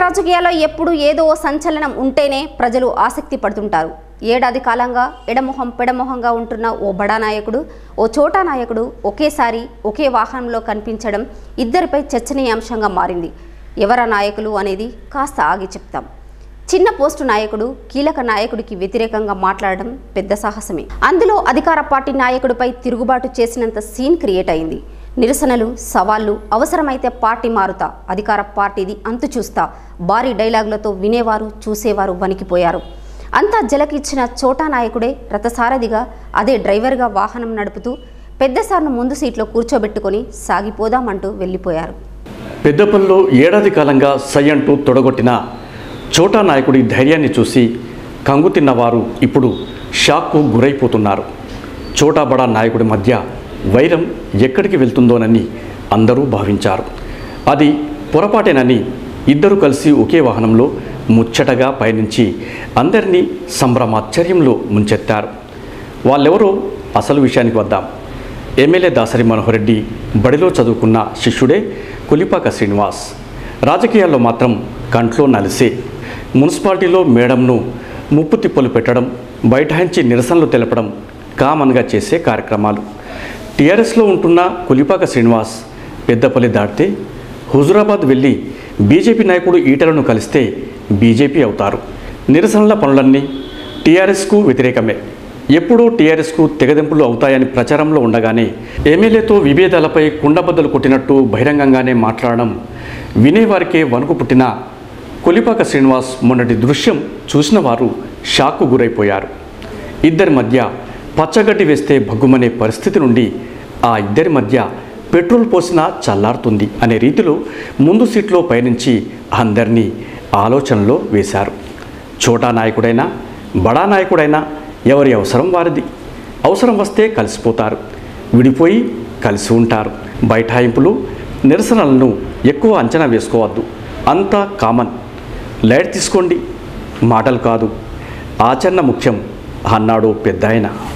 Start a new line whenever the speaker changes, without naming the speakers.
రాజకీయాల్లో ఎప్పుడు ఏదో ఓ సంచలనం ఉంటేనే ప్రజలు ఆసక్తి పడుతుంటారు ఏడాది కాలంగా ఎడమొహం పెడమొహంగా ఉంటున్న ఓ బడా నాయకుడు ఓ చోటా నాయకుడు ఒకేసారి ఒకే వాహనంలో కనిపించడం ఇద్దరిపై చర్చనీయాంశంగా మారింది ఎవరా నాయకులు అనేది కాస్త ఆగి చెప్తాం చిన్న పోస్టు నాయకుడు కీలక నాయకుడికి వ్యతిరేకంగా మాట్లాడడం పెద్ద సాహసమే అందులో అధికార పార్టీ నాయకుడిపై తిరుగుబాటు చేసినంత సీన్ క్రియేట్ అయింది నిరసనలు సవాళ్లు అవసరమైతే పార్టీ మారుతా అధికార పార్టీది అంతు చూస్తా భారీ డైలాగులతో వినేవారు చూసేవారు వణికిపోయారు అంతా జలకిచ్చిన చోటా నాయకుడే రథసారథిగా అదే డ్రైవర్గా వాహనం నడుపుతూ పెద్దసార్ను ముందు సీట్లో కూర్చోబెట్టుకొని సాగిపోదామంటూ వెళ్ళిపోయారు
పెద్దపల్లిలో ఏడాది కాలంగా సై అంటూ తొడగొట్టిన చోటా నాయకుడి ధైర్యాన్ని చూసి కంగుతిన్న వారు ఇప్పుడు షాక్కు గురైపోతున్నారు చోటా బడా నాయకుడి మధ్య వైరం ఎక్కడికి వెళ్తుందోనని అందరూ భావించారు అది పొరపాటేనని ఇద్దరు కలిసి ఒకే వాహనంలో ముచ్చటగా పయనించి అందరినీ సంభ్రమాశ్చర్యంలో ముంచెత్తారు వాళ్ళెవరో అసలు విషయానికి వద్దాం ఎమ్మెల్యే దాసరి మనోహర్ రెడ్డి బడిలో చదువుకున్న శిష్యుడే కులిపాక శ్రీనివాస్ రాజకీయాల్లో మాత్రం కంట్లో నలిసే మున్సిపాలిటీలో మేడంను ముప్పు తిప్పలు పెట్టడం బైఠాయించి నిరసనలు తెలపడం కామన్గా చేసే కార్యక్రమాలు టీఆర్ఎస్లో ఉంటున్న కులిపాక శ్రీనివాస్ పెద్దపల్లి దాటితే హుజురాబాద్ వెళ్ళి బీజేపీ నాయకుడు ఈటలను కలిస్తే బీజేపీ అవుతారు నిరసనల పనులన్నీ టీఆర్ఎస్కు వ్యతిరేకమే ఎప్పుడూ టీఆర్ఎస్కు తెగదెంపులు అవుతాయని ప్రచారంలో ఉండగానే ఎమ్మెల్యేతో విభేదాలపై కుండబద్దలు కొట్టినట్టు బహిరంగంగానే మాట్లాడడం వినేవారికే వణుకు పుట్టిన కొలిపాక శ్రీనివాస్ మొన్నటి దృశ్యం చూసిన వారు షాక్కు గురైపోయారు ఇద్దరి మధ్య పచ్చగడ్డి వేస్తే భగ్గుమనే పరిస్థితి నుండి ఆ ఇద్దరి మధ్య పెట్రోల్ పోసినా చల్లారుతుంది అనే రీతిలో ముందు సీట్లో పయనించి అందరినీ ఆలోచనలో వేశారు చోటా నాయకుడైనా బడా నాయకుడైనా ఎవరి అవసరం వారిది అవసరం వస్తే కలిసిపోతారు విడిపోయి కలిసి ఉంటారు బైఠాయింపులు నిరసనలను ఎక్కువ అంచనా వేసుకోవద్దు అంతా కామన్ లైట్ తీసుకోండి మాటలు కాదు ఆచరణ ముఖ్యం అన్నాడు పెద్దాయన